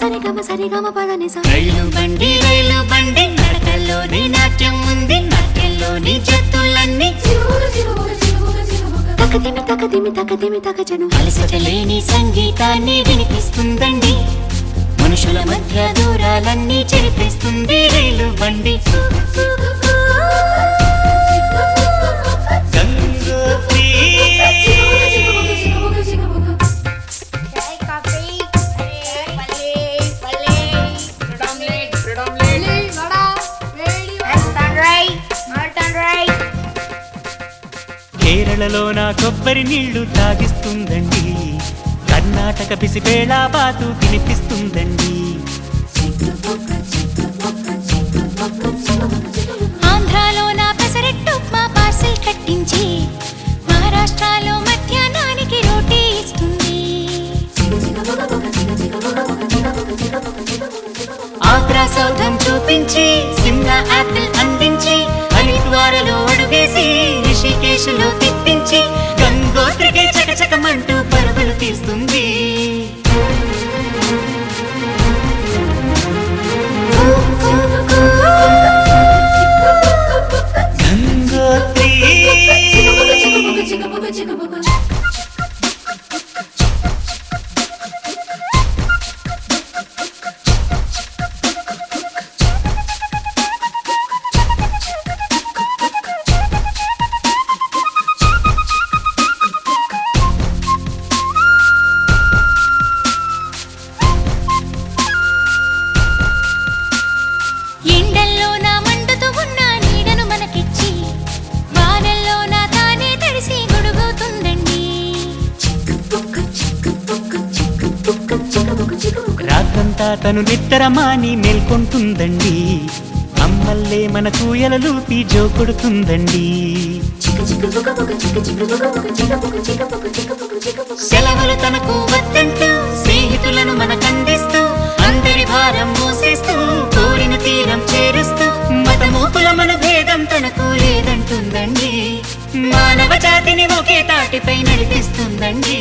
సరి గమ సరి గమ పద నిస రైలు బండి రైలు బండి నడకల్లోని నాట్యం ఉంది నాట్యంలోని జత్తులన్నీ తకదిమి తకదిమి తకదిమి తకజను అలసట లేని సంగీతాన్ని వినిపిస్తుందండి మనుషుల మధ్య దూరాలన్నీ చెరిపిస్తుంది రైలు బండి Gangotri Chai coffee. Pale, pale, bread omelette, bread omelette. Vada, very Mutton rice, mutton rice. కేరళలో నా కొబ్బరి నీళ్లు తాగిస్తుందండి కర్ణాటక బిసిబేళ బాతు వినిపిస్తుందండి ఆంధ్రాలో నా పెసరెట్టు మా పార్సిల్ కట్టించి మహారాష్ట్రలో మధ్యాహ్నానికి రోటీ ఇస్తుంది ఆగ్రా సౌధం చూపించి సిమ్లా యాపిల్ అందించి హరిద్వారలో అడుగేసి రిషికేశ్లో తిప్పించి గంగోత్రికే చకచకమంటూ పరుగులు తీస్తుంది గంగోత్రి ఎండల్లో నా మండుతూ ఉన్న నీడను మనకిచ్చి వానల్లో నా తానే తడిసి గొడుగుతుందండి రాత్రంతా తను నిద్రమాని మేల్కొంటుందండి అమ్మల్లే మన కూయలలూపి జో కొడుతుందండి సెలవులు తనకు వద్దంటూ స్నేహితులను మనకందిస్తూ అందరి భారం మోసేస్తూ కోరిన తీరం చేరుస్తూ మతమూపుల మన భేదం తనకు లేదంటుందండి మానవ జాతిని ఒకే తాటిపై నడిపిస్తుందండి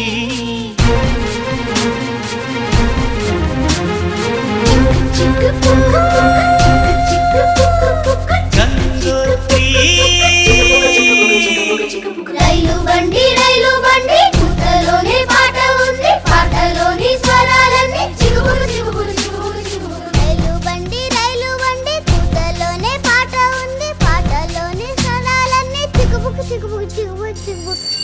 గంగోత్రి రైలు బండి రైలు బండి పుట్టలోనే పాట ఉంది పాటలోని స్వరాలన్నీ చిగుబులు చిగుబులు చిగుబులు చిగుబులు రైలు బండి రైలు బండి పుట్టలోనే పాట ఉంది పాటలోని స్వరాలన్నీ చిగుబుకు చిగుబుకు చిగుబుకు చిగుబుకు